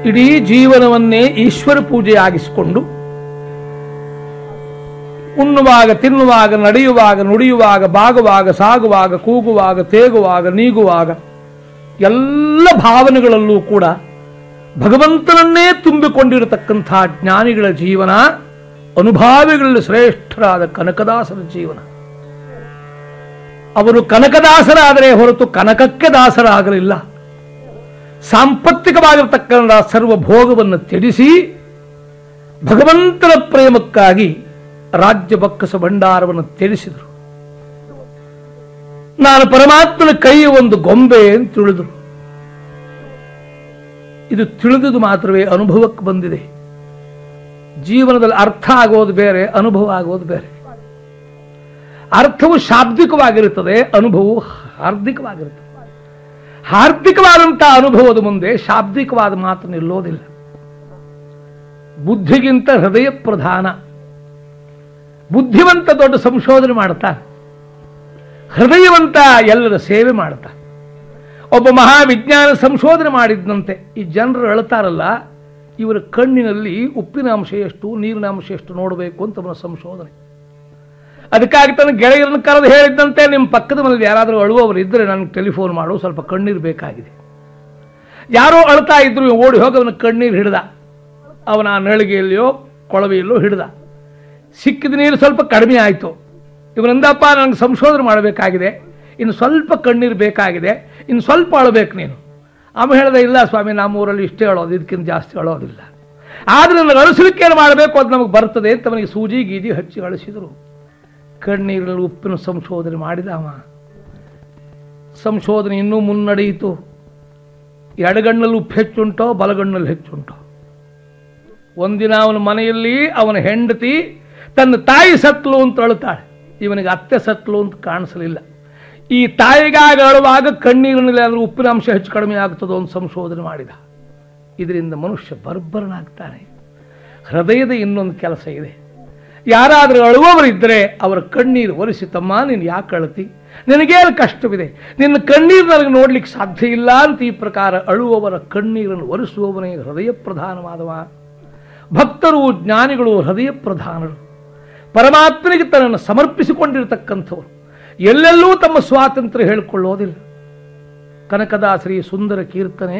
ಇಡೀ ಜೀವನವನ್ನೇ ಈಶ್ವರ ಪೂಜೆಯಾಗಿಸಿಕೊಂಡು ಉಣ್ಣುವಾಗ ತಿನ್ನುವಾಗ ನಡೆಯುವಾಗ ನುಡಿಯುವಾಗ ಬಾಗುವಾಗ ಸಾಗುವಾಗ ಕೂಗುವಾಗ ತೇಗುವಾಗ ನೀಗುವಾಗ ಎಲ್ಲ ಭಾವನೆಗಳಲ್ಲೂ ಕೂಡ ಭಗವಂತನನ್ನೇ ತುಂಬಿಕೊಂಡಿರತಕ್ಕಂಥ ಜ್ಞಾನಿಗಳ ಜೀವನ ಅನುಭಾವಿಗಳಲ್ಲಿ ಶ್ರೇಷ್ಠರಾದ ಕನಕದಾಸರ ಜೀವನ ಅವರು ಕನಕದಾಸರಾದರೆ ಹೊರತು ಕನಕಕ್ಕೆ ದಾಸರಾಗಲಿಲ್ಲ ಸಾಂಪತ್ತಿಕವಾಗಿರತಕ್ಕಂಥ ಸರ್ವ ಭೋಗವನ್ನು ತ್ಯಜಿಸಿ ಭಗವಂತನ ಪ್ರೇಮಕ್ಕಾಗಿ ರಾಜ್ಯ ಬಕ್ಕಸ ಭಂಡಾರವನ್ನು ತ್ಯಜಿಸಿದರು ನಾನು ಪರಮಾತ್ಮನ ಕೈಯ ಒಂದು ಗೊಂಬೆ ಅಂತ ತಿಳಿದರು ಇದು ತಿಳಿದುದು ಮಾತ್ರವೇ ಅನುಭವಕ್ಕೆ ಬಂದಿದೆ ಜೀವನದಲ್ಲಿ ಅರ್ಥ ಆಗೋದು ಬೇರೆ ಅನುಭವ ಆಗೋದು ಬೇರೆ ಅರ್ಥವು ಶಾಬ್ದಿಕವಾಗಿರುತ್ತದೆ ಅನುಭವವು ಹಾರ್ದಿಕವಾಗಿರುತ್ತದೆ ಹಾರ್ದಿಕವಾದಂತಹ ಅನುಭವದ ಮುಂದೆ ಶಾಬ್ದಿಕವಾದ ಮಾತು ನಿಲ್ಲೋದಿಲ್ಲ ಬುದ್ಧಿಗಿಂತ ಹೃದಯ ಪ್ರಧಾನ ಬುದ್ಧಿವಂತ ದೊಡ್ಡ ಸಂಶೋಧನೆ ಮಾಡ್ತಾನೆ ಹೃದಯವಂತ ಎಲ್ಲರ ಸೇವೆ ಮಾಡ್ತಾನೆ ಒಬ್ಬ ಮಹಾವಿಜ್ಞಾನ ಸಂಶೋಧನೆ ಮಾಡಿದ್ದಂತೆ ಈ ಜನರು ಅಳ್ತಾರಲ್ಲ ಇವರ ಕಣ್ಣಿನಲ್ಲಿ ಉಪ್ಪಿನ ಅಂಶ ಎಷ್ಟು ನೀರಿನ ಅಂಶ ಎಷ್ಟು ನೋಡಬೇಕು ಅಂತ ಅವನ ಸಂಶೋಧನೆ ಅದಕ್ಕಾಗಿ ತನ್ನ ಗೆಳೆಯರನ್ನು ಕರೆದು ಹೇಳಿದ್ದಂತೆ ನಿಮ್ಮ ಪಕ್ಕದ ಮನೇಲಿ ಯಾರಾದರೂ ಅಳುವವರು ಇದ್ದರೆ ನನಗೆ ಟೆಲಿಫೋನ್ ಮಾಡು ಸ್ವಲ್ಪ ಕಣ್ಣೀರು ಬೇಕಾಗಿದೆ ಯಾರೋ ಅಳ್ತಾ ಇದ್ರು ಓಡಿ ಹೋಗಿ ಅವನ ಕಣ್ಣೀರು ಹಿಡ್ದ ಅವನ ನಳಿಗೆಯಲ್ಲಿಯೋ ಕೊಳವೆಯಲ್ಲೋ ಹಿಡ್ದ ಸಿಕ್ಕಿದ ನೀರು ಸ್ವಲ್ಪ ಕಡಿಮೆ ಆಯಿತು ಇವನಂದಪ್ಪ ನನಗೆ ಸಂಶೋಧನೆ ಮಾಡಬೇಕಾಗಿದೆ ಇನ್ನು ಸ್ವಲ್ಪ ಕಣ್ಣೀರು ಬೇಕಾಗಿದೆ ಇನ್ನು ಸ್ವಲ್ಪ ಅಳಬೇಕು ನೀನು ಆಮೇಲೆ ಹೇಳ್ದೆ ಇಲ್ಲ ಸ್ವಾಮಿ ನಮ್ಮ ಊರಲ್ಲಿ ಇಷ್ಟೇ ಅಳೋದು ಇದಕ್ಕಿಂತ ಜಾಸ್ತಿ ಅಳೋದಿಲ್ಲ ಆದರೆ ನನಗೆ ಅಳಿಸ್ಲಿಕ್ಕೆ ಏನು ಮಾಡಬೇಕು ಅದು ನಮಗೆ ಬರ್ತದೆ ಅಂತ ಅವನಿಗೆ ಸೂಜಿ ಗೀಜಿ ಹಚ್ಚಿ ಅಳಿಸಿದರು ಕಣ್ಣೀರಲ್ಲಿ ಉಪ್ಪಿನ ಸಂಶೋಧನೆ ಮಾಡಿದ ಅವ ಸಂಶೋಧನೆ ಇನ್ನೂ ಮುನ್ನಡೆಯಿತು ಎಡಗಣ್ಣಲ್ಲಿ ಉಪ್ಪು ಹೆಚ್ಚುಂಟೋ ಬಲಗಣ್ಣಲ್ಲಿ ಹೆಚ್ಚುಂಟೋ ಒಂದಿನ ಅವನ ಮನೆಯಲ್ಲಿ ಅವನ ಹೆಂಡತಿ ತನ್ನ ತಾಯಿ ಸತ್ಲು ಅಂತ ಅಳುತ್ತಾಳೆ ಇವನಿಗೆ ಅತ್ತೆ ಸತ್ಲು ಅಂತ ಕಾಣಿಸಲಿಲ್ಲ ಈ ತಾಯಿಗಾಗಿ ಅಳುವಾಗ ಕಣ್ಣೀರಿನಲ್ಲಿ ಆದರೂ ಉಪ್ಪಿನ ಅಂಶ ಹೆಚ್ಚು ಕಡಿಮೆ ಆಗ್ತದೋ ಅಂತ ಸಂಶೋಧನೆ ಮಾಡಿದ ಇದರಿಂದ ಮನುಷ್ಯ ಬರ್ಬರನಾಗ್ತಾನೆ ಹೃದಯದ ಇನ್ನೊಂದು ಕೆಲಸ ಇದೆ ಯಾರಾದರೂ ಅಳುವವರಿದ್ದರೆ ಅವರ ಕಣ್ಣೀರು ಒರೆಸಿ ತಮ್ಮ ನೀನು ಯಾಕೆ ಅಳತಿ ನಿನಗೇನು ಕಷ್ಟವಿದೆ ನಿನ್ನ ಕಣ್ಣೀರು ನನಗೆ ನೋಡ್ಲಿಕ್ಕೆ ಸಾಧ್ಯ ಇಲ್ಲ ಅಂತ ಈ ಪ್ರಕಾರ ಅಳುವವರ ಕಣ್ಣೀರನ್ನು ಒರೆಸುವವನೇ ಹೃದಯ ಪ್ರಧಾನವಾದವ ಭಕ್ತರು ಜ್ಞಾನಿಗಳು ಹೃದಯ ಪ್ರಧಾನರು ಪರಮಾತ್ಮನಿಗೆ ತನ್ನನ್ನು ಸಮರ್ಪಿಸಿಕೊಂಡಿರತಕ್ಕಂಥವರು ಎಲ್ಲೆಲ್ಲೂ ತಮ್ಮ ಸ್ವಾತಂತ್ರ್ಯ ಹೇಳಿಕೊಳ್ಳೋದಿಲ್ಲ ಕನಕದಾಸರಿ ಸುಂದರ ಕೀರ್ತನೆ